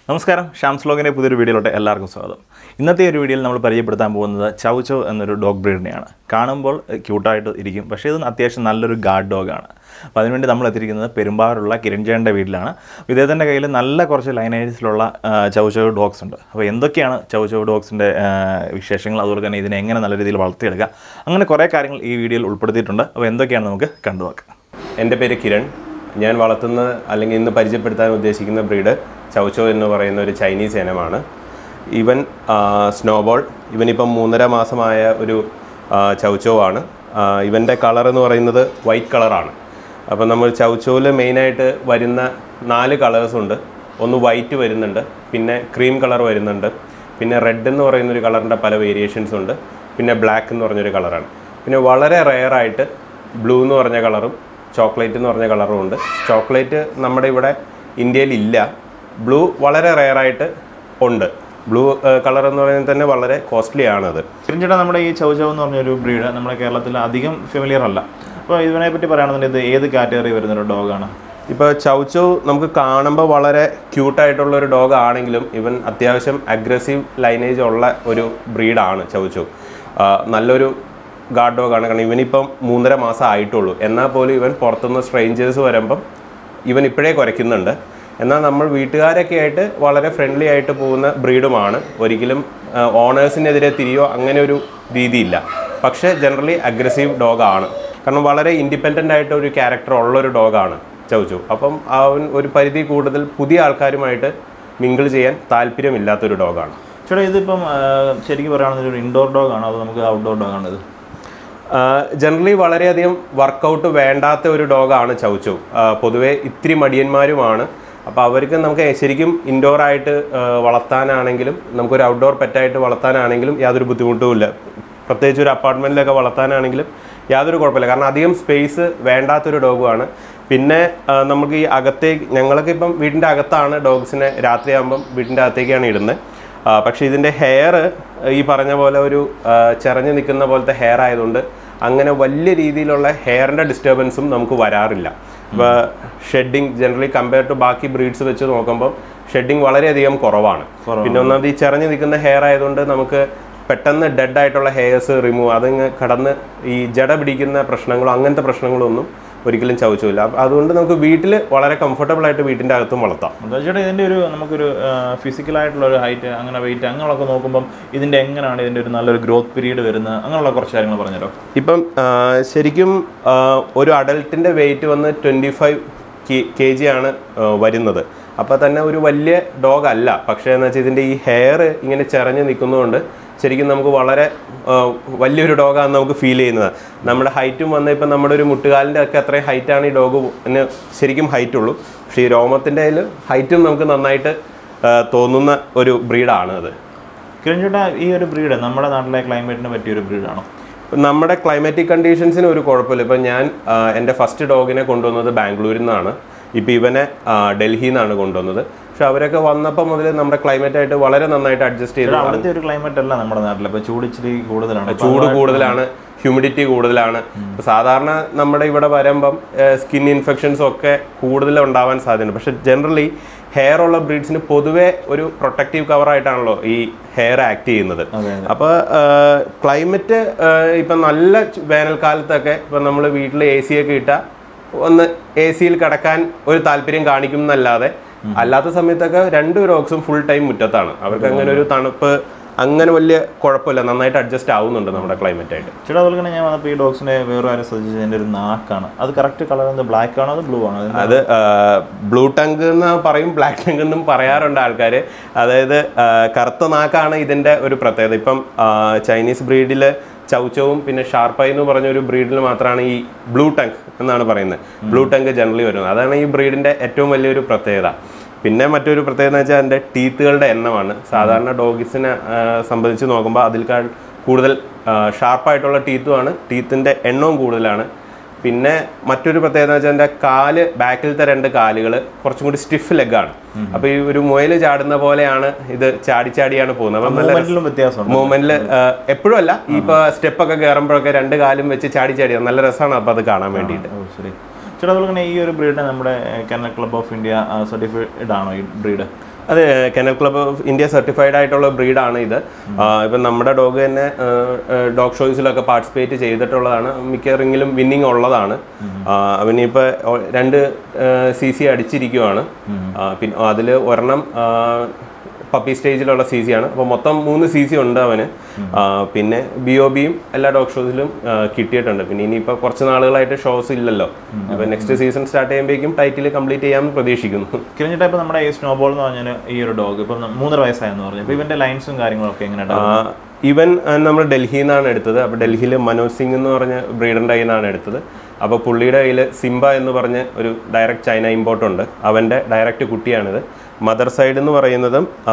നമസ്കാരം ഷാംസ് ലോഗിൻ്റെ പുതിയൊരു വീഡിയോയിലോട്ട് എല്ലാവർക്കും സ്വാഗതം ഇന്നത്തെ ഒരു വീഡിയോയിൽ നമ്മൾ പരിചയപ്പെടുത്താൻ പോകുന്നത് ചൗ ചൗ എന്നൊരു ഡോഗ് ബ്രീഡിനെയാണ് കാണുമ്പോൾ ക്യൂട്ടായിട്ട് ഇരിക്കും പക്ഷേ ഇത് അത്യാവശ്യം നല്ലൊരു ഗാർഡ് ഡോഗാണ് അപ്പോൾ അതിനുവേണ്ടി നമ്മൾ എത്തിയിരിക്കുന്നത് പെരുമ്പാവൂരുള്ള കിരൺജയൻ്റെ വീട്ടിലാണ് അപ്പോൾ ഇദ്ദേഹത്തിൻ്റെ കയ്യിൽ നല്ല കുറച്ച് ലൈനേജസിലുള്ള ചൗ ചൗ ഡോഗ്സ് ഉണ്ട് അപ്പോൾ എന്തൊക്കെയാണ് ചൗ ചൗ ഡോഗ്സിൻ്റെ വിശേഷങ്ങൾ അതുപോലെ തന്നെ ഇതിനെ എങ്ങനെ നല്ല രീതിയിൽ വളർത്തിയെടുക്കുക അങ്ങനെ കുറേ കാര്യങ്ങൾ ഈ വീഡിയോയിൽ ഉൾപ്പെടുത്തിയിട്ടുണ്ട് അപ്പോൾ എന്തൊക്കെയാണ് നമുക്ക് കണ്ടു നോക്കാം എൻ്റെ പേര് കിരൺ ഞാൻ വളർത്തുന്ന അല്ലെങ്കിൽ ഇന്ന് പരിചയപ്പെടുത്താൻ ഉദ്ദേശിക്കുന്ന ബ്രീഡ് ചൗച്ചോ എന്ന് പറയുന്ന ഒരു ചൈനീസ് ഇനമാണ് ഇവൻ സ്നോബോൾ ഇവനിപ്പം മൂന്നര മാസമായ ഒരു ചൗച്ചോ ആണ് ആ, ഇവൻ്റെ കളർ എന്ന് പറയുന്നത് വൈറ്റ് കളറാണ് അപ്പം നമ്മൾ ചൗച്ചോയിൽ മെയിനായിട്ട് വരുന്ന നാല് കളേഴ്സ് ഉണ്ട് ഒന്ന് വൈറ്റ് വരുന്നുണ്ട് പിന്നെ ക്രീം കളർ വരുന്നുണ്ട് പിന്നെ റെഡ് എന്ന് പറയുന്ന ഒരു കളറിൻ്റെ പല വേരിയേഷൻസ് ഉണ്ട് പിന്നെ ബ്ലാക്ക് എന്ന് പറഞ്ഞൊരു കളറാണ് പിന്നെ വളരെ റെയർ ആയിട്ട് ബ്ലൂ എന്ന് പറഞ്ഞ കളറും ചോക്ലേറ്റ് എന്ന് പറഞ്ഞ കളറും ഉണ്ട് ചോക്ലേറ്റ് നമ്മുടെ ഇവിടെ ഇന്ത്യയിൽ ഇല്ല ബ്ലൂ വളരെ റെയർ ആയിട്ട് ഉണ്ട് ബ്ലൂ കളർ എന്ന് പറയുന്നത് തന്നെ വളരെ കോസ്റ്റ്ലി ആണത് കിരൺചേട്ടാ നമ്മുടെ ഈ ചൗ ചൗ എന്ന് പറഞ്ഞൊരു ബ്രീഡ് നമ്മുടെ കേരളത്തിൽ അധികം ഫെമിലിയർ അല്ല അപ്പോൾ ഇതിനെ പറ്റി പറയുകയാണെന്നുണ്ടെങ്കിൽ ഇത് ഏത് കാറ്റഗറി വരുന്നൊരു ഡോഗാണ് ഇപ്പോൾ ചൗച്ചോ നമുക്ക് കാണുമ്പോൾ വളരെ ക്യൂട്ടായിട്ടുള്ള ഒരു ഡോഗ് ആണെങ്കിലും ഇവൻ അത്യാവശ്യം അഗ്രസീവ് ലൈനേജ് ഉള്ള ഒരു ബ്രീഡാണ് ചൗച്ചോ ആ, നല്ലൊരു ഗാർഡ് ഡോഗാണ് കാരണം ഇവനിപ്പം മൂന്നര മാസം ആയിട്ടുള്ളൂ എന്നാൽ പോലും ഇവൻ പുറത്തുനിന്ന് സ്ട്രേഞ്ചേഴ്സ് വരുമ്പം ഇവൻ ഇപ്പോഴേ കുരയ്ക്കുന്നുണ്ട് എന്നാൽ നമ്മൾ വീട്ടുകാരൊക്കെ ആയിട്ട് വളരെ ഫ്രണ്ട്ലി ആയിട്ട് പോകുന്ന ബ്രീഡുമാണ് ഒരിക്കലും ഓണേഴ്സിനെതിരെ തിരിയോ അങ്ങനെ ഒരു രീതിയില്ല പക്ഷേ ജനറലി അഗ്രസീവ് ഡോഗാണ് കാരണം വളരെ ഇൻഡിപെൻഡൻ്റ് ആയിട്ട് ഒരു ക്യാരക്ടർ ഉള്ള ഒരു ഡോഗാണ് ചൗച്ചു അപ്പം അവൻ ഒരു പരിധി കൂടുതൽ പുതിയ ആൾക്കാരുമായിട്ട് മിങ്കിൾ ചെയ്യാൻ താല്പര്യമില്ലാത്തൊരു ഡോഗാണ് ചേട്ടാ ഇതിപ്പം ആ, ശരിക്കും പറയുകയാണെങ്കിൽ ഒരു ഇൻഡോർ ഡോഗ് ആണോ അതോ നമുക്ക് ഔട്ട്ഡോർ ഡോഗ് ആണോ ഇത് ജനറലി വളരെയധികം വർക്കൗട്ട് വേണ്ടാത്ത ഒരു ഡോഗാണ് ചൗച്ചു പൊതുവേ ഇത്തിരി മടിയന്മാരുമാണ് അപ്പോൾ അവർക്ക് നമുക്ക് ശരിക്കും ഇൻഡോർ ആയിട്ട് ആ, വളർത്താനാണെങ്കിലും നമുക്കൊരു ഔട്ട്ഡോർ പെറ്റായിട്ട് വളർത്താനാണെങ്കിലും യാതൊരു ബുദ്ധിമുട്ടും ഇല്ല പ്രത്യേകിച്ച് ഒരു അപ്പാർട്ട്മെൻറ്റിലൊക്കെ വളർത്താനാണെങ്കിലും യാതൊരു കുഴപ്പമില്ല കാരണം അധികം സ്പേസ് വേണ്ടാത്തൊരു ഡോഗുമാണ് പിന്നെ ആ, നമുക്ക് ഈ അകത്തേക്ക് ഞങ്ങളൊക്കെ ഇപ്പം വീടിൻ്റെ അകത്താണ് ഡോഗ്സിനെ രാത്രിയാകുമ്പം വീടിൻ്റെ അകത്തേക്കാണ് ഇടുന്നത് ആ, പക്ഷേ ഇതിൻ്റെ ഹെയർ ഈ പറഞ്ഞ പോലെ ഒരു ആ, ചെറഞ്ഞു നിൽക്കുന്ന പോലത്തെ ഹെയർ ആയതുകൊണ്ട് അങ്ങനെ വലിയ രീതിയിലുള്ള ഹെയറിൻ്റെ ഡിസ്റ്റർബൻസും നമുക്ക് വരാറില്ല ഇപ്പോൾ ഷെഡിങ് ജനറലി കമ്പയർ ടു ബാക്കി ബ്രീഡ്സ് വെച്ച് നോക്കുമ്പോൾ ഷെഡിങ് വളരെയധികം കുറവാണ് പിന്നെ ഒന്നാമത് ഈ ചെറഞ്ഞു നിൽക്കുന്ന ഹെയർ ആയതുകൊണ്ട് നമുക്ക് പെട്ടെന്ന് ഡെഡ് ആയിട്ടുള്ള ഹെയർസ് റിമൂവ് അതിങ്ങ് കടന്ന് ഈ ജട പിടിക്കുന്ന പ്രശ്നങ്ങളോ അങ്ങനത്തെ പ്രശ്നങ്ങളൊന്നും ഒരിക്കലും ചവച്ചില്ല അതുകൊണ്ട് നമുക്ക് വീട്ടിൽ വളരെ കംഫർട്ടബിൾ ആയിട്ട് വീട്ടിൻ്റെ അകത്തും വളർത്താം എന്താ ചേട്ടാ ഇതിൻ്റെ ഒരു നമുക്കൊരു ഫിസിക്കലായിട്ടുള്ള ഒരു ഹൈറ്റ് അങ്ങനെ വെയിറ്റ് അങ്ങനെയൊക്കെ നോക്കുമ്പം ഇതിൻ്റെ എങ്ങനെയാണ് ഇതിൻ്റെ ഒരു നല്ലൊരു ഗ്രോത്ത് പീരീഡ് വരുന്നത് അങ്ങനെയുള്ള കുറച്ച് കാര്യങ്ങൾ പറഞ്ഞല്ലോ ഇപ്പം ആ, ശരിക്കും ആ, ഒരു അഡൽട്ടിൻ്റെ വെയിറ്റ് വന്ന് ട്വൻറ്റി ഫൈവ് കെ ജി ആണ് ആ, വരുന്നത് അപ്പോൾ തന്നെ ഒരു വലിയ ഡോഗ് അല്ല പക്ഷേ എന്ന് വെച്ചാൽ ഇതിൻ്റെ ഈ ഹെയർ ഇങ്ങനെ ചെറഞ്ഞ് നിൽക്കുന്നതുകൊണ്ട് ശരിക്കും നമുക്ക് വളരെ ആ, വലിയൊരു ഡോഗാണെന്ന് നമുക്ക് ഫീൽ ചെയ്യുന്നത് നമ്മുടെ ഹൈറ്റും വന്ന് ഇപ്പം നമ്മുടെ ഒരു മുട്ടുകാലിൻ്റെ ഒക്കെ അത്രയും ഹൈറ്റാണ് ഈ ഡോഗ് ശരിക്കും ഹൈറ്റ് ഉള്ളൂ പക്ഷേ ഈ രോമത്തിൻ്റെ അതിൽ ഹൈറ്റും നമുക്ക് നന്നായിട്ട് ആ, തോന്നുന്ന ഒരു ബ്രീഡാണ് അത് കിരൺ ചേട്ടാ ഈ ഒരു ബ്രീഡ് നമ്മുടെ നാട്ടിലെ ക്ലൈമറ്റിന് പറ്റിയ ഒരു ബ്രീഡാണോ നമ്മുടെ ക്ലൈമാറ്റിക് കണ്ടീഷൻസിന് ഒരു കുഴപ്പമില്ല ഇപ്പം ഞാൻ ആ, എൻ്റെ ഫസ്റ്റ് ഡോഗിനെ കൊണ്ടുവന്നത് ബാംഗ്ലൂരിൽ നിന്നാണ് ഇപ്പം ഇവനെ ആ, ഡൽഹിയിൽ നിന്നാണ് കൊണ്ടുവന്നത് പക്ഷെ അവരൊക്കെ വന്നപ്പോൾ മുതൽ നമ്മുടെ climate ആയിട്ട് വളരെ നന്നായിട്ട് അഡ്ജസ്റ്റ് ചെയ്തു ചേട്ടാ അവിടുത്തെ ഒരു ക്ലൈമറ്റ് അല്ല നമ്മുടെ നാട്ടിൽ ഇപ്പോൾ ചൂട് ഇച്ചിരി കൂടുതലാണ് ഇപ്പൊ ചൂട് കൂടുതലാണ് ഹ്യൂമിഡിറ്റി കൂടുതലാണ് ഇപ്പൊ സാധാരണ നമ്മുടെ ഇവിടെ വരുമ്പം സ്കിൻ ഇൻഫെക്ഷൻസും ഒക്കെ കൂടുതൽ ഉണ്ടാവാൻ സാധ്യതയുണ്ട് പക്ഷെ ജനറലി ഹെയർ ഉള്ള ബ്രീഡ്സിന് പൊതുവെ ഒരു പ്രൊട്ടക്റ്റീവ് കവർ ആയിട്ടാണല്ലോ ഈ ഹെയർ ആക്ട് ചെയ്യുന്നത് അതെ, അപ്പോൾ ക്ലൈമറ്റ് ഇപ്പം നല്ല ചു- വേനൽക്കാലത്തൊക്കെ ഇപ്പം നമ്മൾ വീട്ടിൽ എ സി ഒക്കെ ഇട്ടാൽ ഒന്ന് എ സിയിൽ കിടക്കാൻ ഒരു താല്പര്യം കാണിക്കും എന്നല്ലാതെ അല്ലാത്ത സമയത്തൊക്കെ രണ്ട് ഡോഗ്സും ഫുൾ ടൈം മുറ്റത്താണ് അവർക്ക് അങ്ങനെ ഒരു തണുപ്പ് അങ്ങനെ വലിയ കുഴപ്പമില്ല നന്നായിട്ട് അഡ്ജസ്റ്റ് ആവുന്നുണ്ട് നമ്മുടെ ക്ലൈമറ്റ് ആയിട്ട് ചേട്ടാ അതുപോലെ തന്നെ ഞാൻ വന്നപ്പോൾ ഈ ഡോഗ്സിനെ വേറെ ആരും ശ്രദ്ധിച്ചത് അതിൻ്റെ ഒരു നാക്കാണ് അത് കറക്റ്റ് കളർ എന്ത് ബ്ലാക്ക് ആണോ അത് ബ്ലൂ ആണോ അതിന്റെ അത് ബ്ലൂ ടങ്ക് എന്ന് പറയും ബ്ലാക്ക് ടങ്ക് എന്നും പറയാറുണ്ട് ആൾക്കാർ അതായത് ആ, കറുത്ത നാക്കാണ് ഇതിൻ്റെ ഒരു പ്രത്യേകത ഇപ്പം ആ, ചൈനീസ് ബ്രീഡിൽ ചൗച്ചവും പിന്നെ ഷാർപ്പായി എന്ന് പറഞ്ഞ ഒരു ബ്രീഡിൽ മാത്രമാണ് ഈ ബ്ലൂ ടങ്ക് എന്നാണ് പറയുന്നത് ബ്ലൂ ടങ്ക് ജനറലി വരുന്നത് അതാണ് ഈ ബ്രീഡിൻ്റെ ഏറ്റവും വലിയൊരു പ്രത്യേകത പിന്നെ മറ്റൊരു പ്രത്യേകത എന്ന് വെച്ചാൽ അതിൻ്റെ ടീത്തുകളുടെ എണ്ണമാണ് സാധാരണ ഡോഗിസിനെ സംബന്ധിച്ച് നോക്കുമ്പോൾ അതിൽക്കാൾ കൂടുതൽ ഷാർപ്പായിട്ടുള്ള ടീത്തുമാണ് ടീത്തിൻ്റെ എണ്ണവും കൂടുതലാണ് പിന്നെ മറ്റൊരു പ്രത്യേകത എന്ന് വെച്ചാൽ എൻ്റെ കാല് ബാക്കിലത്തെ രണ്ട് കാലുകൾ കുറച്ചും കൂടി സ്റ്റിഫ് ലെഗാണ് അപ്പോൾ ഈ ഒരു മുയൽ ചാടുന്ന പോലെയാണ് ഇത് ചാടി ചാടിയാണ് പോകുന്നത് അപ്പം നല്ല മൂവ്മെന്റിലും വ്യത്യാസമുണ്ട് മൂവ്മെന്റിൽ എപ്പോഴും അല്ല ഈ ഇപ്പൊ സ്റ്റെപ്പ് ഒക്കെ കയറുമ്പോഴൊക്കെ രണ്ട് കാലും വെച്ച് ചാടി ചാടി നല്ല രസമാണ് അപ്പൊ അത് കാണാൻ വേണ്ടിയിട്ട് ഓ ശരി ചേട്ടാ അതുപോലെ തന്നെ ഈ ഒരു ബ്രീഡ് നമ്മുടെ kennel club of India certified ആണോ ഈ ബ്രീഡ് അതെ kennel club of India certified ആയിട്ടുള്ള ബ്രീഡാണ് ഇത് ആ, ഇപ്പം നമ്മുടെ ഡോഗ് തന്നെ ഡോഗ് ഷോയ്സിലൊക്കെ പാർട്ടിസിപ്പേറ്റ് ചെയ്തിട്ടുള്ളതാണ് മിക്ക റിങ്ങിലും വിന്നിങ് ഉള്ളതാണ് ആ, അവനിപ്പോൾ ഒ- രണ്ട് സി സി അടിച്ചിരിക്കുവാണ് ആ, പിന്നെ അതിൽ ഒരെണ്ണം പപ്പി സ്റ്റേജിലുള്ള സി സി ആണ് അപ്പോൾ മൊത്തം മൂന്ന് സി സി ഉണ്ട് അവന് ആ, പിന്നെ ബി ഒ ബിയും എല്ലാ ഡോഗ് ഷോസിലും ആ, കിട്ടിയിട്ടുണ്ട് പിന്നെ ഇനിയിപ്പോൾ കുറച്ച് നാളുകളായിട്ട് ഷോസ് ഇല്ലല്ലോ അപ്പോൾ നെക്സ്റ്റ് സീസൺ സ്റ്റാർട്ട് ചെയ്യുമ്പോഴേക്കും ടൈറ്റിൽ കംപ്ലീറ്റ് ചെയ്യാമെന്ന് പ്രതീക്ഷിക്കുന്നു കിരഞ്ഞിട്ട് ഇപ്പൊ നമ്മുടെ ഈ സ്നോബോൾ എന്ന് പറഞ്ഞ ഈ ഒരു ഡോഗ് ഇപ്പം മൂന്നര വയസ്സായെന്ന് പറഞ്ഞു അപ്പൊ ഇവന്റെ ലൈൻസും കാര്യങ്ങളൊക്കെ എങ്ങനെയാണ് ഇവൻ നമ്മൾ ഡൽഹിയിൽ നിന്നാണ് എടുത്തത് അപ്പോൾ ഡൽഹിയിൽ മനോജ് സിംഗ് എന്ന് പറഞ്ഞ ബ്രീഡറിൻ്റെ കയ്യിൽ നിന്നാണ് എടുത്തത് അപ്പോൾ പുള്ളിയുടെ കയ്യിൽ സിംബ എന്ന് പറഞ്ഞ ഒരു ഡയറക്റ്റ് ചൈന ഇമ്പോർട്ട് ഉണ്ട് അവൻ്റെ ഡയറക്റ്റ് കുട്ടിയാണിത് മദർ സൈഡ് എന്ന് പറയുന്നതും ആ,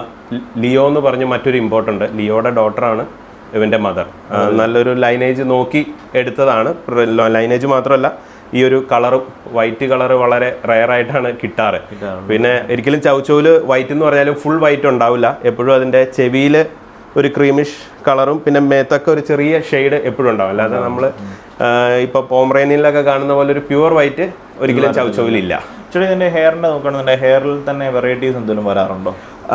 ലിയോ എന്ന് പറഞ്ഞ മറ്റൊരു ഇമ്പോർട്ട് ഉണ്ട് ലിയോയുടെ ഡോട്ടറാണ് ഇവൻ്റെ മദർ നല്ലൊരു ലൈനേജ് നോക്കി എടുത്തതാണ് ലൈനേജ് മാത്രമല്ല ഈ ഒരു കളറും വൈറ്റ് കളർ വളരെ റയർ ആയിട്ടാണ് കിട്ടാറ് പിന്നെ ഒരിക്കലും ചൗച്ചോല് വൈറ്റ് എന്ന് പറഞ്ഞാലും ഫുൾ വൈറ്റ് ഉണ്ടാവില്ല എപ്പോഴും അതിൻ്റെ ചെവിയിൽ ഒരു ക്രീമിഷ് കളറും പിന്നെ മേത്തൊക്കെ ഒരു ചെറിയ ഷെയ്ഡ് എപ്പോഴും ഉണ്ടാവും അല്ലാതെ നമ്മൾ ഇപ്പോൾ പോംറേനിലൊക്കെ കാണുന്ന പോലെ ഒരു പ്യുവർ വൈറ്റ് ഒരിക്കലും ചൗച്ചോയിലില്ല ആക്ച്വലി ഇതിന്റെ ഹെയറിന്റെ നോക്കുകയാണെന്നുണ്ടെങ്കിൽ ഹെയറിൽ തന്നെ വെറൈറ്റീസ് എന്തെങ്കിലും വരാറുണ്ടോ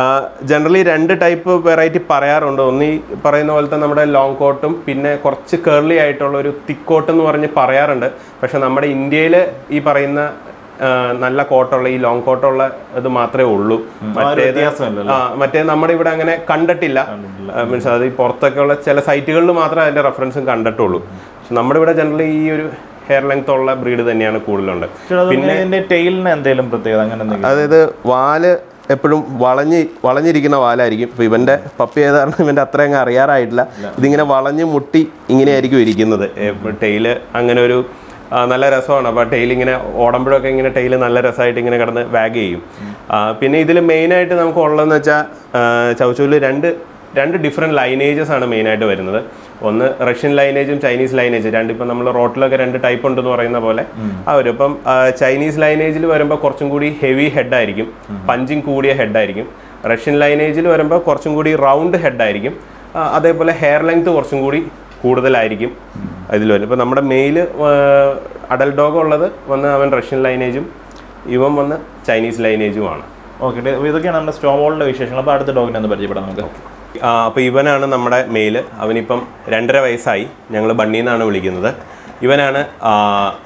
ജനറലി രണ്ട് ടൈപ്പ് വെറൈറ്റി പറയാറുണ്ട് ഒന്ന് ഈ പറയുന്ന പോലത്തെ നമ്മുടെ ലോങ് കോട്ടും പിന്നെ കുറച്ച് കേർലി ആയിട്ടുള്ള ഒരു തിക്ക് കോട്ട് എന്ന് പറഞ്ഞ് പറയാറുണ്ട് പക്ഷെ നമ്മുടെ ഇന്ത്യയിൽ ഈ പറയുന്ന ആ, നല്ല കോട്ടുള്ള ഈ ലോങ് കോട്ടുള്ള ഇത് മാത്രമേ ഉള്ളൂ മറ്റേത് വ്യത്യാസമില്ലല്ലോ ആ മറ്റേ നമ്മുടെ ഇവിടെ അങ്ങനെ കണ്ടിട്ടില്ല മീൻസ് അത് ഈ പുറത്തൊക്കെ ഉള്ള ചില സൈറ്റുകളിൽ മാത്രമേ അതിന്റെ റെഫറൻസും കണ്ടിട്ടുള്ളൂ പക്ഷെ നമ്മുടെ ഇവിടെ ജനറലി ഈ ഒരു ഹെയർ ലെങ്ത് ഉള്ള ബ്രീഡ് തന്നെയാണ് കൂടുതലുണ്ട് പിന്നെ ഇതിന്റെ ടെയിലിന് എന്തെങ്കിലും പ്രത്യേകത അങ്ങനെ എന്തെങ്കിലും അതായത് വാല് എപ്പോഴും വളഞ്ഞ് വളഞ്ഞിരിക്കുന്ന വാലായിരിക്കും ഇപ്പൊ ഇവന്റെ പപ്പി ഏതാണ് ഇവന്റെ അത്ര അങ്ങ് അറിയാറായിട്ടില്ല ഇതിങ്ങനെ വളഞ്ഞ് മുട്ടി ഇങ്ങനെയായിരിക്കും ഇരിക്കുന്നത് ടെയില് അങ്ങനെ ഒരു ആ, നല്ല രസമാണ് അപ്പോൾ ടെയിൽ ഇങ്ങനെ ഓടുമ്പോഴൊക്കെ ഇങ്ങനെ ടെയിൽ നല്ല രസമായിട്ട് ഇങ്ങനെ കിടന്ന് വാഗ് ചെയ്യും ആ, പിന്നെ ഇതിൽ മെയിനായിട്ട് നമുക്ക് ഉള്ളതെന്ന് വെച്ചാൽ ചൗച്ചൂരിൽ രണ്ട് രണ്ട് ഡിഫറെൻറ്റ് ലൈനേജസ് ആണ് മെയിനായിട്ട് വരുന്നത് ഒന്ന് റഷ്യൻ ലൈനേജും ചൈനീസ് ലൈനേജ് രണ്ട് ഇപ്പം നമ്മൾ റോട്ടിലൊക്കെ രണ്ട് ടൈപ്പ് ഉണ്ടെന്ന് പറയുന്ന പോലെ ആ ഒരു ഇപ്പം ആ, ചൈനീസ് ലൈനേജിൽ വരുമ്പോൾ കുറച്ചും കൂടി ഹെവി ഹെഡായിരിക്കും പഞ്ചിങ് കൂടിയ ഹെഡായിരിക്കും റഷ്യൻ ലൈനേജിൽ വരുമ്പോൾ കുറച്ചും കൂടി റൗണ്ട് ഹെഡായിരിക്കും അതേപോലെ ഹെയർ ലെങ്ത് കുറച്ചും കൂടി കൂടുതലായിരിക്കും ഇതിൽ വരും ഇപ്പം നമ്മുടെ മെയിൽ അഡൽ ഡോഗ് ഉള്ളത് വന്ന് അവൻ റഷ്യൻ ലൈനേജും ഇവൻ വന്ന് ചൈനീസ് ലൈനേജുമാണ് ഓക്കെ ഇതൊക്കെയാണ് നമ്മുടെ സ്റ്റോബോളിന്റെ വിശേഷങ്ങൾ അപ്പോൾ അടുത്ത ഡോഗിനെ ഒന്ന് പരിചയപ്പെടാം നമുക്ക് അപ്പോൾ ഇവനാണ് നമ്മുടെ മെയിൽ അവനിപ്പം രണ്ടര വയസ്സായി ഞങ്ങൾ ബണ്ണി എന്നാണ് വിളിക്കുന്നത് ഇവനാണ് ആ,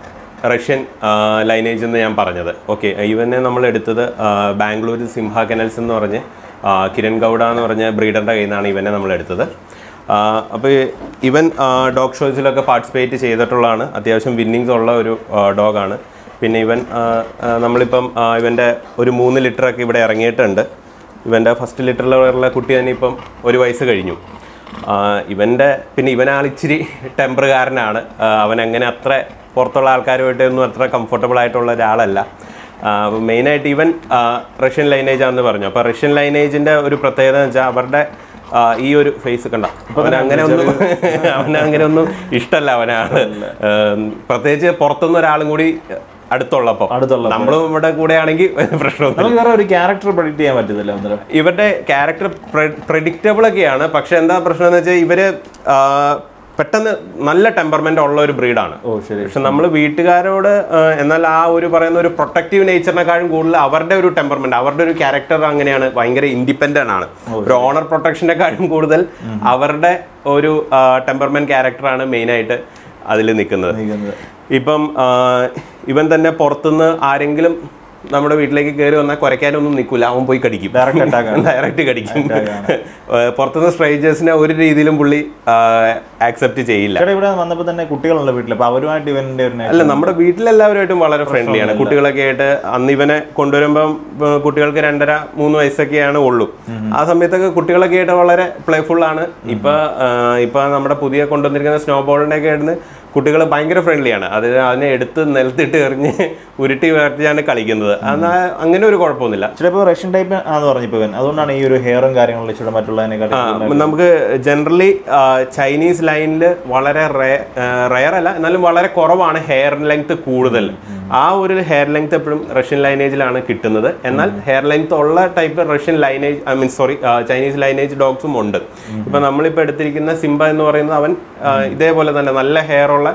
റഷ്യൻ ആ, ലൈനേജ് എന്ന് ഞാൻ പറഞ്ഞത് ഓക്കെ ഇവനെ നമ്മൾ എടുത്തത് ആ, ബാംഗ്ലൂർ സിംഹ കെനൽസ് എന്ന് പറഞ്ഞ് ആ, കിരൺ ഗൗഡ എന്ന് പറഞ്ഞ ബ്രീഡറിൻ്റെ കയ്യിൽ നിന്നാണ് ഇവനെ നമ്മൾ എടുത്തത് അപ്പോൾ ഇവൻ ഡോഗ് ഷോസിലൊക്കെ പാർട്ടിസിപ്പേറ്റ് ചെയ്തിട്ടുള്ളതാണ് അത്യാവശ്യം വിന്നിങ്സ് ഉള്ള ഒരു ഡോഗാണ് പിന്നെ ഇവൻ ആ, ആ, നമ്മളിപ്പം ആ, ഇവൻ്റെ ഒരു മൂന്ന് ലിറ്ററൊക്കെ ഇവിടെ ഇറങ്ങിയിട്ടുണ്ട് ഇവൻ്റെ ഫസ്റ്റ് ലിറ്ററിലുള്ള കുട്ടി തന്നെ ഇപ്പം ഒരു വയസ്സ് കഴിഞ്ഞു ആ, ഇവൻ്റെ പിന്നെ ഇവനാളിച്ചിരി ടെമ്പറുകാരനാണ് ആ, അവൻ അങ്ങനെ അത്ര പുറത്തുള്ള ആൾക്കാരുമായിട്ടൊന്നും അത്ര കംഫർട്ടബിൾ ആയിട്ടുള്ള ഒരാളല്ല മെയിനായിട്ട് ഇവൻ ആ, റഷ്യൻ ലൈനേജ് ആണെന്ന് പറഞ്ഞു അപ്പോൾ റഷ്യൻ ലൈനേജിൻ്റെ ഒരു പ്രത്യേകത എന്ന് വെച്ചാൽ അവരുടെ ആ, ഈ ഒരു ഫേസ് കണ്ട അവൻ അങ്ങനെ ഒന്നും അവന് അങ്ങനെ ഒന്നും ഇഷ്ടമല്ല അവനാണ് ഏം, പ്രത്യേകിച്ച് പുറത്തുനിന്ന് ഒരാളും കൂടി അടുത്തുള്ളപ്പോൾ അടുത്തുള്ളപ്പോൾ. നമ്മളും ഇവിടെ കൂടെ ആണെങ്കിൽ പ്രശ്നമൊന്നും നമുക്ക് വേറെ ഒരു ക്യാരക്ടർ പ്രഡിക്റ്റ് ചെയ്യാൻ പറ്റുന്നില്ല അന്നേരം ഇവരുടെ ക്യാരക്ടർ പ്രഡിക്റ്റബിൾ ഒക്കെയാണ് പക്ഷെ എന്താ പ്രശ്നം എന്ന് വെച്ചാൽ ഇവര് ആ, പെട്ടെന്ന് നല്ല ടെമ്പർമെന്റ് ഉള്ള ഒരു ബ്രീഡാണ് ഓ ശരി പക്ഷെ നമ്മൾ വീട്ടുകാരോട് ആ, എന്നാൽ ആ ഒരു പറയുന്ന ഒരു പ്രൊട്ടക്റ്റീവ് നേച്ചറിനെക്കാളും കൂടുതൽ അവരുടെ ഒരു ടെമ്പർമെന്റ് അവരുടെ ഒരു ക്യാരക്ടർ അങ്ങനെയാണ് ഭയങ്കര ഇൻഡിപെൻഡന്റ് ആണ് ഒരു ഓണർ പ്രൊട്ടക്ഷനെക്കാളും കൂടുതൽ അവരുടെ ഒരു ടെമ്പർമെന്റ് ക്യാരക്ടറാണ് മെയിനായിട്ട് അതിൽ നിൽക്കുന്നത് നിൽക്കുന്നത് ഇപ്പം ആ, ഇവൻ തന്നെ പുറത്തുനിന്ന് ആരെങ്കിലും നമ്മുടെ വീട്ടിലേക്ക് കയറി വന്നാൽ കുരയ്ക്കാനൊന്നും നിൽക്കില്ല അവൻ പോയി കടിക്കും Direct attack ആണ്. ഡയറക്റ്റ് കടിക്കും ഏഹ് പുറത്തുനിന്ന് സ്ട്രേഞ്ചേഴ്സിനെ ഒരു രീതിയിലും പുള്ളി ആക്സെപ്റ്റ് ചെയ്യില്ല ചേട്ടാ ഇവിടെ വന്നപ്പോൾ തന്നെ കുട്ടികളുള്ള വീട്ടിൽ അപ്പോൾ അവരുമായിട്ട് ഇവന്റെ ഒരു അല്ല നമ്മുടെ വീട്ടിലെല്ലാവരുമായിട്ടും വളരെ ഫ്രണ്ട്ലിയാണ് കുട്ടികളൊക്കെ ആയിട്ട് അന്ന് ഇവനെ കൊണ്ടുവരുമ്പം ഏർ കുട്ടികൾക്ക് രണ്ടര മൂന്ന് വയസ്സൊക്കെയാണ് ഉള്ളൂ ആ സമയത്തൊക്കെ കുട്ടികളൊക്കെ ആയിട്ട് വളരെ പ്ലേഫുൾ ആണ് ഇപ്പൊ ഏർ ഇപ്പൊ നമ്മുടെ പുതിയ കൊണ്ടുവന്നിരിക്കുന്ന സ്നോ ബോളിന്റെ ഒക്കെ ആയിരുന്നു കുട്ടികൾ ഭയങ്കര ഫ്രണ്ട്ലിയാണ് അത് അതിനെ എടുത്ത് നിലത്തിട്ട് എറിഞ്ഞ് ഉരുട്ടി ഉയർത്തിയാണ് കളിക്കുന്നത് എന്നാൽ അങ്ങനെ ഒരു കുഴപ്പമൊന്നുമില്ല ചേട്ടാ ഇപ്പോൾ റഷ്യൻ ടൈപ്പ് ആണെന്ന് പറഞ്ഞപ്പോൾ ഇവൻ അതുകൊണ്ടാണ് ഈ ഒരു ഹെയറും കാര്യങ്ങളും ഇച്ചിരി മറ്റുള്ളതിനെക്കാട്ടും ആ, നമുക്ക് ജനറലി ചൈനീസ് ലൈനിൽ വളരെ റയർ അല്ല എന്നാലും വളരെ കുറവാണ് ഹെയർ ലെങ്ത് കൂടുതൽ ആ ഒരു ഹെയർ ലെങ്ത് എപ്പോഴും റഷ്യൻ ലൈനേജിലാണ് കിട്ടുന്നത് എന്നാൽ ഹെയർ ലെങ്ത് ഉള്ള type Russian lineage I mean sorry Chinese lineage ഡോഗ്സും ഉണ്ട് ഇപ്പൊ നമ്മളിപ്പോൾ എടുത്തിരിക്കുന്ന സിംബ എന്ന് പറയുന്നത് അവൻ ആ, ഇതേപോലെ തന്നെ നല്ല ഹെയർ ഉള്ള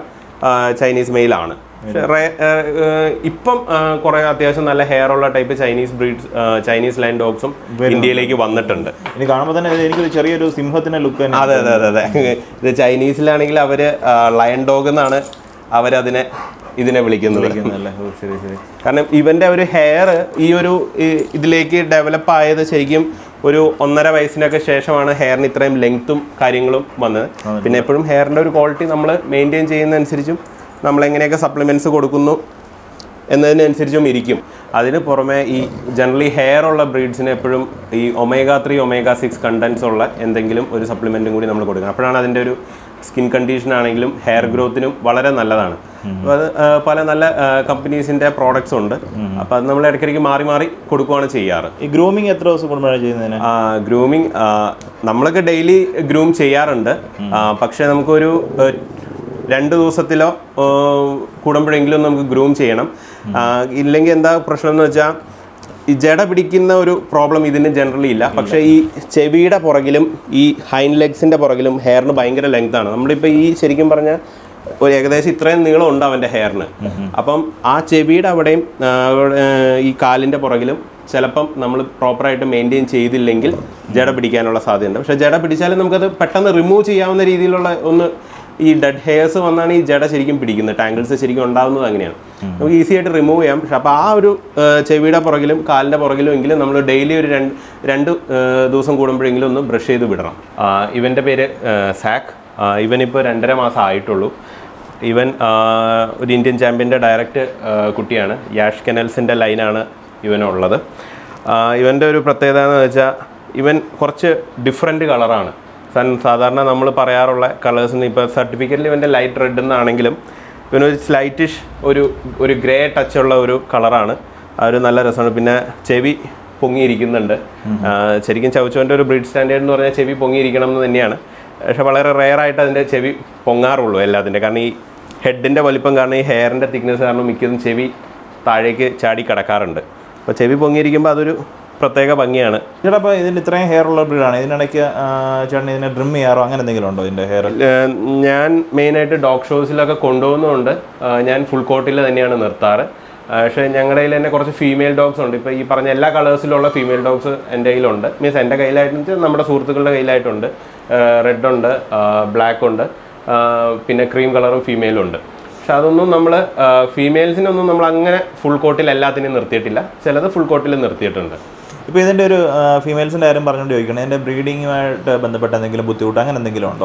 ചൈനീസ് മെയിലാണ് പക്ഷേ റേ- ആ, ആ, ഇപ്പം ആ, കുറേ അത്യാവശ്യം നല്ല ഹെയർ ഉള്ള type Chinese breeds Chinese line ഡോഗ്സും ഇന്ത്യയിലേക്ക് വന്നിട്ടുണ്ട് ഇനി കാണുമ്പോൾ തന്നെ ഇത് എനിക്കൊരു ചെറിയൊരു സിംഹത്തിന്റെ ലുക്ക് തന്നെ അതെ അതെ അതെ അതെ ഇത് ചൈനീസിലാണെങ്കിൽ അവര് ലയൺ ഡോഗ് എന്നാണ് അവരതിനെ ഇതിനെ വിളിക്കുന്നത് വിളിക്കുന്നതല്ലേ? ഓ, ശരി ശരി കാരണം ഇവന്റെ ഒരു ഹെയർ ഈ ഒരു ഈ ഇതിലേക്ക് ഡെവലപ്പ് ആയത് ശരിക്കും ഒരു ഒന്നര വയസ്സിനൊക്കെ ശേഷമാണ് ഹെയറിന് ഇത്രയും ലെങ്ത്തും കാര്യങ്ങളും വന്നത് പിന്നെ എപ്പോഴും ഹെയറിന്റെ ഒരു ക്വാളിറ്റി നമ്മൾ മെയിൻറ്റെയിൻ ചെയ്യുന്നതനുസരിച്ചും നമ്മൾ എങ്ങനെയൊക്കെ സപ്ലിമെന്റ്സ് കൊടുക്കുന്നു എന്നതിനനുസരിച്ചും ഇരിക്കും അതിന് പുറമെ ഈ ജനറലി ഹെയർ ഉള്ള ബ്രീഡ്സിന് എപ്പോഴും ഈ omega three omega six contents ഉള്ള എന്തെങ്കിലും ഒരു സപ്ലിമെൻറ്റും കൂടി നമ്മൾ കൊടുക്കണം അപ്പോഴാണ് അതിൻ്റെ ഒരു സ്കിൻ കണ്ടീഷൻ ആണെങ്കിലും ഹെയർ ഗ്രോത്തിനും വളരെ നല്ലതാണ് അപ്പോൾ അത് ആ, പല നല്ല കമ്പനീസിൻ്റെ പ്രോഡക്ട്സ് ഉണ്ട് അപ്പോൾ അത് നമ്മൾ ഇടയ്ക്കിടയ്ക്ക് മാറി മാറി കൊടുക്കുകയാണ് ചെയ്യാറ് ഈ ഗ്രൂമിങ് എത്ര ദിവസം കൂടുമ്പോഴാണ് ചെയ്യുന്നതിന് ഗ്രൂമിങ് നമ്മളൊക്കെ ഡെയിലി ഗ്രൂം ചെയ്യാറുണ്ട് ആ, പക്ഷേ നമുക്കൊരു ആ, രണ്ട് ദിവസത്തിലോ ആ, കൂടുമ്പോഴെങ്കിലും നമുക്ക് ഗ്രൂം ചെയ്യണം ആ, ഇല്ലെങ്കിൽ എന്താ പ്രശ്നം എന്ന് വെച്ചാൽ ഈ ജട പിടിക്കുന്ന ഒരു പ്രോബ്ലം ഇതിന് ജനറലി ഇല്ല പക്ഷേ ഈ ചെവിയുടെ പുറകിലും ഈ ഹൈൻ ലെഗ്സിന്റെ പുറകിലും ഹെയറിന് ഭയങ്കര ലെങ്ത് ആണ് നമ്മളിപ്പോൾ ഈ ശരിക്കും പറഞ്ഞാൽ ഒരു ഏകദേശം ഇത്രയും നീളം ഉണ്ട് അവൻ്റെ ഹെയറിന് അപ്പം ആ ചെവിയുടെ അവിടെയും ആ, അവിടെ, ആ, ഈ കാലിൻ്റെ പുറകിലും ചിലപ്പം നമ്മൾ പ്രോപ്പറായിട്ട് മെയിൻറ്റെയിൻ ചെയ്തില്ലെങ്കിൽ ജട പിടിക്കാനുള്ള സാധ്യതയുണ്ട് പക്ഷേ ജട പിടിച്ചാലും നമുക്കത് പെട്ടെന്ന് റിമൂവ് ചെയ്യാവുന്ന രീതിയിലുള്ള ഒന്ന് ഈ ഡെഡ് ഹെയർസ് വന്നാണ് ഈ ജട ശരിക്കും പിടിക്കുന്നത് ടാങ്കിൾസ് ശരിക്കും ഉണ്ടാകുന്നത് അങ്ങനെയാണ് നമുക്ക് ഈസി ആയിട്ട് റിമൂവ് ചെയ്യാം പക്ഷെ അപ്പോൾ ആ ഒരു ആ, ചെവിയുടെ പുറകിലും കാലിൻ്റെ പുറകിലും എങ്കിലും നമ്മൾ ഡെയിലി ഒരു രണ്ട് രണ്ട് ആ, ദിവസം കൂടുമ്പോഴെങ്കിലും ഒന്ന് ബ്രഷ് ചെയ്ത് വിടണം ആ, ഇവൻ്റെ പേര് ആ, സാക്ക് ആ, ഇവനിപ്പോൾ രണ്ടര മാസം ആയിട്ടുള്ളൂ ഇവൻ ആ, ഒരു ഇന്ത്യൻ ചാമ്പ്യൻ്റെ ഡയറക്റ്റ് ആ, കുട്ടിയാണ് യാഷ് കെനൽസിൻ്റെ ലൈനാണ് ഇവനുള്ളത് ആ, ഇവൻ്റെ ഒരു പ്രത്യേകത എന്ന് വെച്ചാൽ ഇവൻ കുറച്ച് ഡിഫറെൻറ്റ് കളറാണ് സൺ സാധാരണ നമ്മൾ പറയാറുള്ള കളേഴ്സിന് ഇപ്പോൾ സർട്ടിഫിക്കറ്റിൽ ഇവൻ്റെ ലൈറ്റ് റെഡ് എന്നാണെങ്കിലും ഇവനൊരു സ്ലൈറ്റിഷ് ഒരു ഒരു ഗ്രേ ടച്ച് ഉള്ള ഒരു കളറാണ് ആ ഒരു നല്ല രസമാണ് പിന്നെ ചെവി പൊങ്ങിയിരിക്കുന്നുണ്ട് ആ, ശരിക്കും ചവച്ചോൻ്റെ ഒരു ബ്രീഡ് സ്റ്റാൻഡേർഡ് എന്ന് പറഞ്ഞാൽ ചെവി പൊങ്ങിയിരിക്കണം എന്ന് തന്നെയാണ് പക്ഷെ വളരെ റെയർ ആയിട്ട് അതിൻ്റെ ചെവി പൊങ്ങാറുള്ളൂ എല്ലാത്തിൻ്റെ കാരണം ഈ ഹെഡിൻ്റെ വലിപ്പം കാരണം ഈ ഹെയറിൻ്റെ തിക്നെസ് കാരണം മിക്കതും ചെവി താഴേക്ക് ചാടി കിടക്കാറുണ്ട് അപ്പോൾ ചെവി പൊങ്ങിയിരിക്കുമ്പോൾ അതൊരു പ്രത്യേക ഭംഗിയാണ് ചേട്ടാ അപ്പോൾ ഇതിന് ഇത്രയും ഹെയർ ഉള്ള ബ്രീഡാണ് ഇതിനിടയ്ക്ക് ആ, ചേട്ടൻ ഇതിനെ ഡ്രിം ചെയ്യാറോ അങ്ങനെ എന്തെങ്കിലും ഉണ്ടോ ഇതിന്റെ ഹെയർ ഏഹ് ഞാൻ മെയിനായിട്ട് ഡോഗ് ഷോസിലൊക്കെ കൊണ്ടുപോകുന്നതുകൊണ്ട് ആഹ് ഞാൻ ഫുൾ കോട്ടിൽ തന്നെയാണ് നിർത്താറ് ആഹ് പക്ഷേ ഞങ്ങളുടെ കയ്യിൽ തന്നെ കുറച്ച് ഫീമെയിൽ ഡോഗ്സ് ഉണ്ട് ഇപ്പോൾ ഈ പറഞ്ഞ എല്ലാ കളേഴ്സിലുള്ള ഫീമെയിൽ ഡോഗ്സ് എൻ്റെ കയ്യിലുണ്ട് മീൻസ് എൻ്റെ കയ്യിലായിട്ട് നമ്മുടെ സുഹൃത്തുക്കളുടെ കയ്യിലായിട്ടുണ്ട് റെഡ് ഉണ്ട് ബ്ലാക്ക് ഉണ്ട് ആഹ് പിന്നെ ക്രീം കളറും ഫീമെയിലും ഉണ്ട് പക്ഷെ അതൊന്നും നമ്മൾ ഫീമെയിൽസിനൊന്നും നമ്മൾ അങ്ങനെ ഫുൾ കോട്ടിൽ എല്ലാത്തിനെയും നിർത്തിയിട്ടില്ല ചിലത് ഫുൾ കോട്ടിൽ നിർത്തിയിട്ടുണ്ട് ഇപ്പോൾ ഇതിന്റെ ഒരു ഫീമെയിൽസിന്റെ കാര്യം പറഞ്ഞുകൊണ്ട് ചോദിക്കണം ഇതിന്റെ ബ്രീഡിങ്ങുമായിട്ട് ബന്ധപ്പെട്ട എന്തെങ്കിലും ബുദ്ധിമുട്ട് അങ്ങനെ എന്തെങ്കിലും ഉണ്ടോ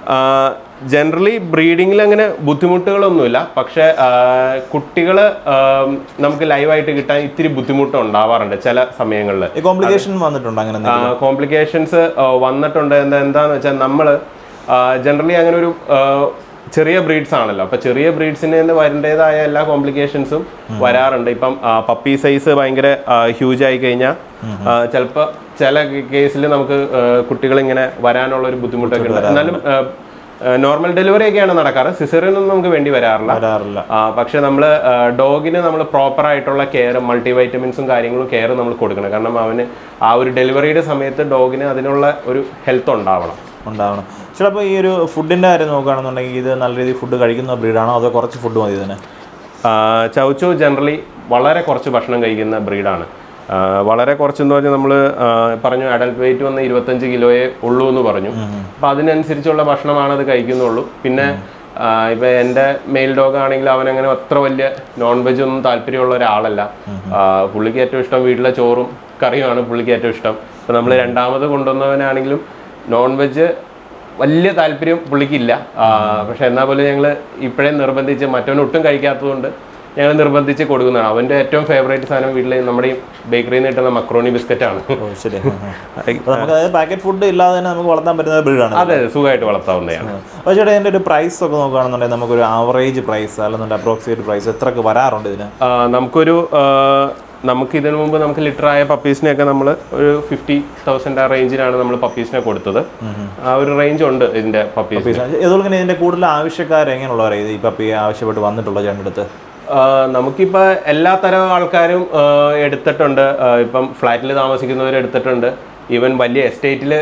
ജനറലി ബ്രീഡിങ്ങിൽ അങ്ങനെ ബുദ്ധിമുട്ടുകളൊന്നുമില്ല പക്ഷേ കുട്ടികൾ നമുക്ക് ലൈവായിട്ട് കിട്ടാൻ ഇത്തിരി ബുദ്ധിമുട്ട് ഉണ്ടാവാറുണ്ട് ചില സമയങ്ങളിൽ ഈ കോംപ്ലിക്കേഷൻ വന്നിട്ടുണ്ടോ അങ്ങനെ എന്തെങ്കിലും കോംപ്ലിക്കേഷൻസ് വന്നിട്ടുണ്ട് എന്താ എന്താന്ന് വെച്ചാൽ നമ്മൾ ജനറലി അങ്ങനെ ഒരു ആ, ചെറിയ ബ്രീഡ്സ് ആണല്ലോ അപ്പൊ ചെറിയ ബ്രീഡ്സിന് തന്നെ വരേണ്ടതായ എല്ലാ കോംപ്ലിക്കേഷൻസും വരാറുണ്ട് ഇപ്പം പപ്പി സൈസ് ഭയങ്കര ഹ്യൂജ് ആയി കഴിഞ്ഞാൽ ചിലപ്പോൾ ചില കേസിൽ നമുക്ക് കുട്ടികൾ ഇങ്ങനെ വരാനുള്ള ഒരു ബുദ്ധിമുട്ടൊക്കെ ഉണ്ട് എന്നാലും നോർമൽ ഡെലിവറി ഒക്കെയാണ് നടക്കാറ് സിസറിനൊന്നും നമുക്ക് വേണ്ടി വരാറില്ല വരാറില്ല ആ, പക്ഷെ നമ്മൾ ഡോഗിന് നമ്മൾ പ്രോപ്പർ ആയിട്ടുള്ള കെയർ മൾട്ടി വൈറ്റമിൻസും കാര്യങ്ങളും കെയർ നമ്മൾ കൊടുക്കണം കാരണം അവന് ആ ഒരു ഡെലിവറിയുടെ സമയത്ത് ഡോഗിന് അതിനുള്ള ഒരു ഹെൽത്ത് ഉണ്ടാവണം ഉണ്ടാവണം ചേട്ടാ അപ്പോൾ ഈ ഒരു ഫുഡിന്റെ കാര്യം നോക്കുകയാണെന്നുണ്ടെങ്കിൽ ഇത് നല്ല രീതിയിൽ ഫുഡ് കഴിക്കുന്ന ബ്രീഡാണോ അതോ കുറച്ച് ഫുഡ് മതി ഇതിന് ചൗച്ചോ ജനറലി വളരെ കുറച്ച് ഭക്ഷണം കഴിക്കുന്ന ബ്രീഡാണ് വളരെ കുറച്ചെന്ന് പറഞ്ഞാൽ നമ്മൾ പറഞ്ഞു അഡൽട്ട് വെയിറ്റ് വന്ന് ഇരുപത്തഞ്ച് കിലോയെ ഉള്ളൂ എന്ന് പറഞ്ഞു അപ്പോൾ അതിനനുസരിച്ചുള്ള ഭക്ഷണമാണ് അത് കഴിക്കുന്നുള്ളൂ പിന്നെ ആ, ഇപ്പൊ എൻ്റെ മെയിൽ ഡോഗ് ആണെങ്കിൽ അവൻ അങ്ങനെ അത്ര വലിയ നോൺ വെജ് ഒന്നും താല്പര്യമുള്ള ഒരാളല്ല ആ, പുള്ളിക്ക് ഏറ്റവും ഇഷ്ടം വീട്ടിലെ ചോറും കറിയുമാണ് പുള്ളിക്ക് ഏറ്റവും ഇഷ്ടം ഇപ്പം നമ്മൾ രണ്ടാമത് കൊണ്ടുവന്നവനാണെങ്കിലും നോൺ വെജ് വലിയ താല്പര്യം പുള്ളിക്കില്ല ആ, പക്ഷെ എന്നാൽ പോലും ഞങ്ങൾ ഇപ്പോഴേ നിർബന്ധിച്ച് മറ്റവൻ ഒട്ടും കഴിക്കാത്തതുകൊണ്ട് ഞങ്ങൾ നിർബന്ധിച്ച് കൊടുക്കുന്നതാണ് അവൻ്റെ ഏറ്റവും ഫേവറേറ്റ് സാധനം വീട്ടിൽ നമ്മുടെ ഈ ബേക്കറിയിൽ നിന്ന് കിട്ടുന്ന മക്രോണി ബിസ്ക്കറ്റാണ് ഓ ശരി അപ്പോൾ നമുക്ക് അതായത് പാക്കറ്റ് ഫുഡ് ഇല്ലാതെ തന്നെ നമുക്ക് വളർത്താൻ പറ്റുന്ന ബ്രീഡാണ് അതെ സുഖമായിട്ട് വളർത്താവുന്നതാണ് അപ്പോൾ ചേട്ടാ ഇതിന്റെ ഒരു പ്രൈസ് ഒക്കെ നോക്കുകയാണെന്നുണ്ടെങ്കിൽ നമുക്കൊരു ആവറേജ് പ്രൈസ് അല്ലെന്നുണ്ടെങ്കിൽ അപ്രോക്സിമേറ്റ് പ്രൈസ് എത്രക്ക് വരാറുണ്ട് ഇതിന് ആ, നമുക്കൊരു ആ, നമുക്ക് ഇതിനു മുമ്പ് നമുക്ക് ലിറ്റർ ആയ പപ്പീസിനെയൊക്കെ നമ്മൾ ഒരു ഫിഫ്റ്റി തൗസൻഡ് ആ റേഞ്ചിലാണ് നമ്മൾ പപ്പീസിനെ കൊടുത്തത് ആ ഒരു റേഞ്ച് ഉണ്ട് ഇതിന്റെ പപ്പീസ് ഇതുപോലെ തന്നെ ഇതിന്റെ കൂടുതൽ ആവശ്യക്കാർ എങ്ങനെയുള്ളവരാണ് ഇത് ഈ പപ്പി ആവശ്യപ്പെട്ട് വന്നിട്ടുള്ള ചേട്ടൻ്റെ അടുത്ത് നമുക്കിപ്പോൾ എല്ലാ തരം ആൾക്കാരും ആ, എടുത്തിട്ടുണ്ട് ആ, ഇപ്പം ഫ്ലാറ്റിൽ താമസിക്കുന്നവർ എടുത്തിട്ടുണ്ട് ഈവൻ വലിയ എസ്റ്റേറ്റിൽ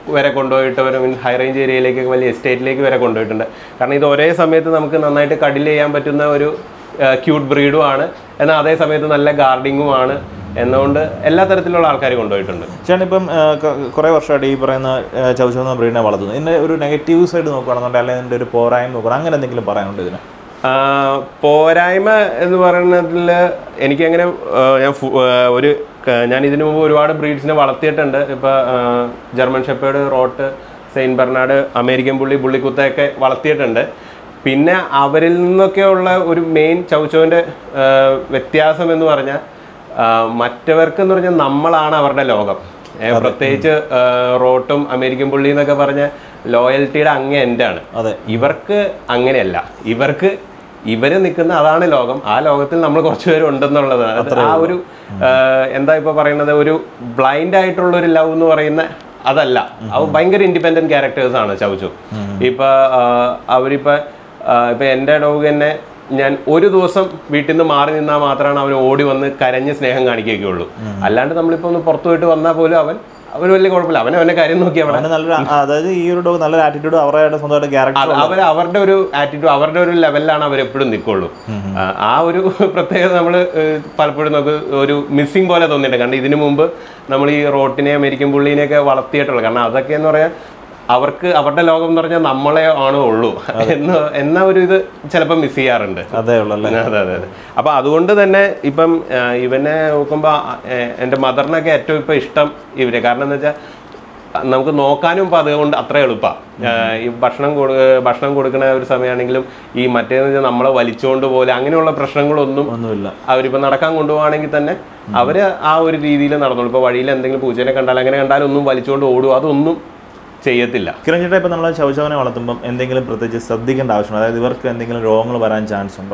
വരെ കൊണ്ടുപോയിട്ടവർ മീൻസ് ഹൈ റേഞ്ച് ഏരിയയിലേക്ക് വലിയ എസ്റ്റേറ്റിലേക്ക് വരെ കൊണ്ടുപോയിട്ടുണ്ട് കാരണം ഇത് ഒരേ സമയത്ത് നമുക്ക് നന്നായിട്ട് കടിൽ ചെയ്യാൻ പറ്റുന്ന ഒരു ക്യൂട്ട് ബ്രീഡും ആണ് എന്നാൽ അതേ സമയത്ത് നല്ല ഗാർഡിങ്ങുമാണ് എന്നുകൊണ്ട് എല്ലാ തരത്തിലുള്ള ആൾക്കാർ കൊണ്ടുപോയിട്ടുണ്ട് ചേട്ടൻ ഇപ്പം കുറേ വർഷമായിട്ട് ഈ പറയുന്ന ചവച്ചവന്ന ബ്രീഡിനെ വളർത്തുന്നു ഇതിൻ്റെ ഒരു നെഗറ്റീവ് സൈഡ് നോക്കുകയാണെന്നുണ്ടെങ്കിൽ അല്ലെങ്കിൽ ഇതിൻ്റെ ഒരു പോരായ്മ നോക്കണം അങ്ങനെ എന്തെങ്കിലും പറയാനുണ്ട് ഇതിന് ആ, പോരായ്മ എന്ന് പറയുന്നതിൽ എനിക്കങ്ങനെ ആ, ഞാൻ ഫു- ആ, ഒരു ക- ഞാൻ ഇതിനു മുമ്പ് ഒരുപാട് ബ്രീഡ്സിനെ വളർത്തിയിട്ടുണ്ട് ഇപ്പോൾ ജർമ്മൻ ഷെപ്പേർഡ് റോട്ട് സെയിൻറ്റ് ബെർണാഡ് അമേരിക്കൻ പുള്ളി പുള്ളിക്കുത്തയൊക്കെ വളർത്തിയിട്ടുണ്ട് പിന്നെ അവരിൽ നിന്നൊക്കെയുള്ള ഒരു മെയിൻ ചൗച്ചോവിൻ്റെ വ്യത്യാസം എന്ന് പറഞ്ഞാൽ ആ, മറ്റവർക്ക് എന്ന് പറഞ്ഞാൽ നമ്മളാണ് അവരുടെ ലോകം ഏ, പ്രത്യേകിച്ച് ആ, റോട്ടും അമേരിക്കൻ പുള്ളി എന്നൊക്കെ പറഞ്ഞ ലോയൽറ്റിയുടെ അങ്ങേ എൻഡാണ് അതെ ഇവർക്ക് അങ്ങനെയല്ല ഇവർക്ക് ഇവര് നിൽക്കുന്ന അതാണ് ലോകം ആ ലോകത്തിൽ നമ്മൾ കുറച്ച് പേര് ഉണ്ടെന്നുള്ളത് അത് ആ ഒരു ആ, എന്താ ഇപ്പൊ പറയുന്നത് ഒരു ബ്ലൈൻഡ് ആയിട്ടുള്ള ഒരു ലവ് എന്ന് പറയുന്ന അതല്ല അവ ഭയങ്കര ഇൻഡിപെൻഡന്റ് ക്യാരക്ടേഴ്സ് ആണ് ചവച്ചു ഇപ്പൊ ആ, അവരിപ്പോ ആ, ഇപ്പൊ എൻ്റെ ഡോഗ് തന്നെ ഞാൻ ഒരു ദിവസം വീട്ടിൽ നിന്ന് മാറി നിന്നാൽ മാത്രമാണ് അവൻ ഓടി വന്ന് കരഞ്ഞ് സ്നേഹം കാണിക്കുകയുള്ളൂ അല്ലാണ്ട് നമ്മളിപ്പോ ഒന്ന് പുറത്തു പോയിട്ട് വന്നാൽ പോലും അവൻ അവന് വലിയ കുഴപ്പമില്ല അവൻ അവന്റെ കാര്യം നോക്കി അവിടെ അവന് നല്ലൊരു ആ, അതായത് ഈ ഒരു ഡോഗ് നല്ലൊരു ആറ്റിറ്റ്യൂഡ് അവരുടെ സ്വന്തമായിട്ട് ക്യാരക്ടർ അത് അവർ അവരുടെ ഒരു ആറ്റിറ്റ്യൂഡ് അവരുടെ ഒരു ലെവലിലാണ് അവർ എപ്പോഴും നിൽക്കുള്ളൂ ആ, ആ ഒരു പ്രത്യേകത നമ്മൾ പലപ്പോഴും നമുക്ക് ഒരു മിസ്സിംഗ് പോലെ തോന്നിയിട്ടുണ്ട് കാരണം ഇതിനു മുമ്പ് നമ്മൾ ഈ റോട്ടിനെ അമേരിക്കൻ പുള്ളീനെയൊക്കെ വളർത്തിയിട്ടുള്ളത് കാരണം അതൊക്കെ എന്ന് പറയാൻ അവർക്ക് അവരുടെ ലോകം എന്ന് പറഞ്ഞാൽ നമ്മളെ ആണ് ഉള്ളൂ എന്ന് എന്ന ഒരു ഇത് ചിലപ്പോൾ മിസ് ചെയ്യാറുണ്ട് അതേ ഉള്ളല്ലേ അതെ അതെ അതെ അപ്പൊ അതുകൊണ്ട് തന്നെ ഇപ്പം ആ, ഇവനെ നോക്കുമ്പോൾ എൻ്റെ മദറിനൊക്കെ ഏറ്റവും ഇപ്പം ഇഷ്ടം ഇവരെ കാരണം എന്താ വെച്ചാൽ നമുക്ക് നോക്കാനും ഇപ്പം അതുകൊണ്ട് അത്ര എളുപ്പമാണ് ഈ ഭക്ഷണം കൊടു ഭക്ഷണം കൊടുക്കുന്ന ഒരു സമയമാണെങ്കിലും ഈ മറ്റേന്ന് വെച്ചാൽ നമ്മളെ വലിച്ചുകൊണ്ട് പോലെ അങ്ങനെയുള്ള പ്രശ്നങ്ങളൊന്നും ഒന്നുമില്ല അവരിപ്പോൾ നടക്കാൻ കൊണ്ടുപോവാണെങ്കിൽ തന്നെ അവര് ആ ഒരു രീതിയിൽ നടന്നോളൂ ഇപ്പോൾ വഴിയിൽ എന്തെങ്കിലും പൂച്ചേനെ കണ്ടാൽ അങ്ങനെ കണ്ടാലും ഒന്നും വലിച്ചുകൊണ്ട് ഓടും അതൊന്നും ചെയ്യത്തില്ല കിരൺ ചേട്ടാ ഇപ്പം നമ്മൾ ചവച്ചവനെ വളർത്തുമ്പം എന്തെങ്കിലും പ്രത്യേകിച്ച് ശ്രദ്ധിക്കേണ്ട ആവശ്യമുണ്ട് അതായത് ഇവർക്ക് എന്തെങ്കിലും രോഗങ്ങൾ വരാൻ ചാൻസ് ഉണ്ടോ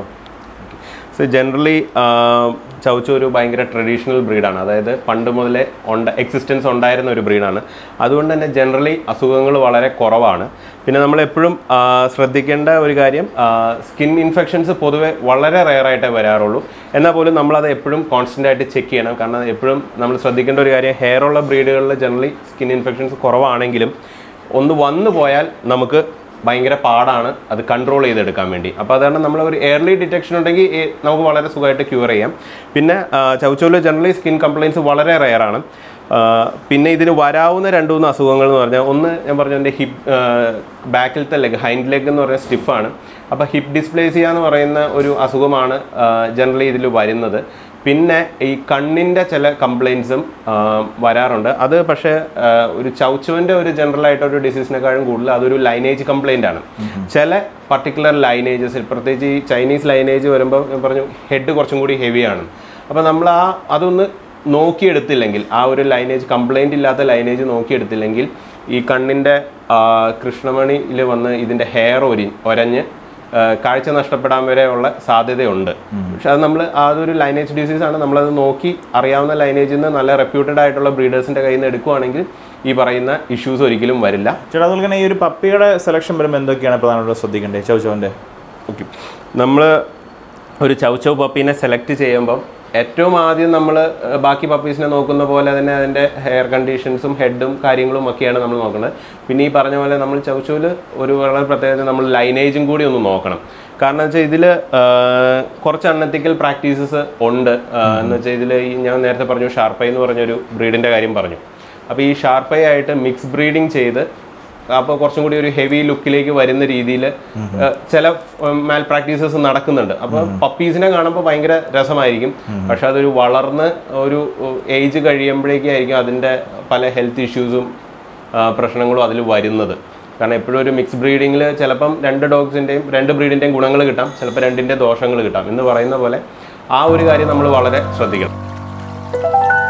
സോ ജനറലി ചൗച്ചു ഒരു ഭയങ്കര ട്രഡീഷണൽ ബ്രീഡാണ് അതായത് പണ്ട് മുതലേ ഉണ്ട് എക്സിസ്റ്റൻസ് ഉണ്ടായിരുന്ന ഒരു ബ്രീഡാണ് അതുകൊണ്ട് തന്നെ ജനറലി അസുഖങ്ങൾ വളരെ കുറവാണ് പിന്നെ നമ്മൾ എപ്പോഴും ശ്രദ്ധിക്കേണ്ട ഒരു കാര്യം സ്കിൻ ഇൻഫെക്ഷൻസ് പൊതുവെ വളരെ റെയറായിട്ടേ വരാറുള്ളൂ എന്നാൽ പോലും നമ്മളത് എപ്പോഴും കോൺസ്റ്റൻ്റ് ആയിട്ട് ചെക്ക് ചെയ്യണം കാരണം എപ്പോഴും നമ്മൾ ശ്രദ്ധിക്കേണ്ട ഒരു കാര്യം ഹെയർ ഉള്ള ബ്രീഡുകളിൽ ജനറലി സ്കിൻ ഇൻഫെക്ഷൻസ് കുറവാണെങ്കിലും ഒന്ന് വന്നു പോയാൽ നമുക്ക് ഭയങ്കര പാടാണ് അത് കൺട്രോൾ ചെയ്തെടുക്കാൻ വേണ്ടി അപ്പോൾ അതാണ് നമ്മൾ ഒരു എയർലി ഡിറ്റക്ഷൻ ഉണ്ടെങ്കിൽ ഏ- നമുക്ക് വളരെ സുഖമായിട്ട് ക്യൂർ ചെയ്യാം പിന്നെ ചൗച്ചോല് ജനറലി സ്കിൻ കംപ്ലയിൻസ് വളരെ റെയറാണ് പിന്നെ ഇതിന് വരാവുന്ന രണ്ട് മൂന്ന് അസുഖങ്ങൾ എന്ന് പറഞ്ഞാൽ ഒന്ന് ഞാൻ പറഞ്ഞു എൻ്റെ ഹിപ്പ് ബാക്കിലത്തെ ലെഗ് ഹൈൻഡ് ലെഗ് എന്ന് പറയുന്ന സ്റ്റിഫാണ് അപ്പോൾ ഹിപ്പ് ഡിസ്പ്ലേസിയ എന്ന് പറയുന്ന ഒരു അസുഖമാണ് ജനറലി ഇതിൽ വരുന്നത് പിന്നെ ഈ കണ്ണിൻ്റെ ചില കംപ്ലയിൻസും വരാറുണ്ട് അത് പക്ഷേ ആ, ഒരു ചൗച്ചുവിൻ്റെ ഒരു ജനറൽ ആയിട്ട് ഒരു ഡിസീസിനെക്കാളും കൂടുതൽ അതൊരു ലൈനേജ് കംപ്ലയിൻ്റ് ആണ് ചില പർട്ടിക്കുലർ ലൈനേജസിൽ പ്രത്യേകിച്ച് ഈ ചൈനീസ് ലൈനേജ് വരുമ്പോൾ ഞാൻ പറഞ്ഞു ഹെഡ് കുറച്ചും കൂടി ഹെവിയാണ് അപ്പോൾ നമ്മൾ ആ അതൊന്ന് നോക്കിയെടുത്തില്ലെങ്കിൽ ആ ഒരു ലൈനേജ് കംപ്ലൈൻ്റ് ഇല്ലാത്ത ലൈനേജ് നോക്കിയെടുത്തില്ലെങ്കിൽ ഈ കണ്ണിൻ്റെ കൃഷ്ണമണിയിൽ വന്ന് ഇതിൻ്റെ ഹെയർ ഒരി ഒരഞ്ഞ് ആ, കാഴ്ച നഷ്ടപ്പെടാൻ വരെയുള്ള സാധ്യതയുണ്ട് പക്ഷെ അത് നമ്മൾ അതൊരു ലൈനേജ് ഡിസീസ് ആണ് നമ്മളത് നോക്കി അറിയാവുന്ന ലൈനേജിൽ നിന്ന് നല്ല റെപ്യൂട്ടഡ് ആയിട്ടുള്ള ബ്രീഡേഴ്സിൻ്റെ കയ്യിൽ നിന്ന് എടുക്കുവാണെങ്കിൽ ഈ പറയുന്ന ഇഷ്യൂസ് ഒരിക്കലും വരില്ല ചേട്ടാ അതുപോലെ തന്നെ ഈ ഒരു പപ്പിയുടെ സെലക്ഷൻ വരുമ്പോൾ എന്തൊക്കെയാണ് പ്രധാനമായിട്ടും ശ്രദ്ധിക്കേണ്ടത് ചവച്ചവൻ്റെ ഓക്കെ നമ്മൾ ഒരു ചൗച്ചൗ പപ്പീനെ സെലക്ട് ചെയ്യുമ്പം ഏറ്റവും ആദ്യം നമ്മൾ ബാക്കി പപ്പീസിനെ നോക്കുന്ന പോലെ തന്നെ അതിൻ്റെ ഹെയർ കണ്ടീഷൻസും ഹെഡും കാര്യങ്ങളും ഒക്കെയാണ് നമ്മൾ നോക്കുന്നത് പിന്നെ ഈ പറഞ്ഞ പോലെ നമ്മൾ ചൗച്ചൂൽ ഒരു വളരെ പ്രത്യേകത നമ്മൾ ലൈനേജും കൂടി ഒന്ന് നോക്കണം കാരണം വെച്ചാൽ ഇതിൽ കുറച്ച് അൺഎത്തിക്കൽ പ്രാക്ടീസസ് ഉണ്ട് ആ, എന്ന് വെച്ചാൽ ഇതിൽ ഈ ഞാൻ നേരത്തെ പറഞ്ഞു ഷാർപ്പൈ എന്ന് പറഞ്ഞൊരു ബ്രീഡിൻ്റെ കാര്യം പറഞ്ഞു അപ്പോൾ ഈ ഷാർപ്പൈ ആയിട്ട് മിക്സ് ബ്രീഡിങ് ചെയ്ത് അപ്പോൾ കുറച്ചും കൂടി ഒരു ഹെവി ലുക്കിലേക്ക് വരുന്ന രീതിയിൽ ചില മാൽ പ്രാക്ടീസസ് നടക്കുന്നുണ്ട് അപ്പോൾ പപ്പീസിനെ കാണുമ്പോൾ ഭയങ്കര രസമായിരിക്കും പക്ഷെ അതൊരു വളർന്ന് ഒരു ഏജ് കഴിയുമ്പോഴേക്കായിരിക്കും അതിൻ്റെ പല ഹെൽത്ത് ഇഷ്യൂസും പ്രശ്നങ്ങളും അതിൽ വരുന്നത് കാരണം എപ്പോഴും ഒരു മിക്സ് ബ്രീഡിങ്ങിൽ ചിലപ്പം രണ്ട് ഡോഗ്സിൻ്റെയും രണ്ട് ബ്രീഡിൻ്റെയും ഗുണങ്ങൾ കിട്ടാം ചിലപ്പോൾ രണ്ടിൻ്റെ ദോഷങ്ങൾ കിട്ടാം എന്ന് പറയുന്ന പോലെ ആ ഒരു കാര്യം നമ്മൾ വളരെ ശ്രദ്ധിക്കണം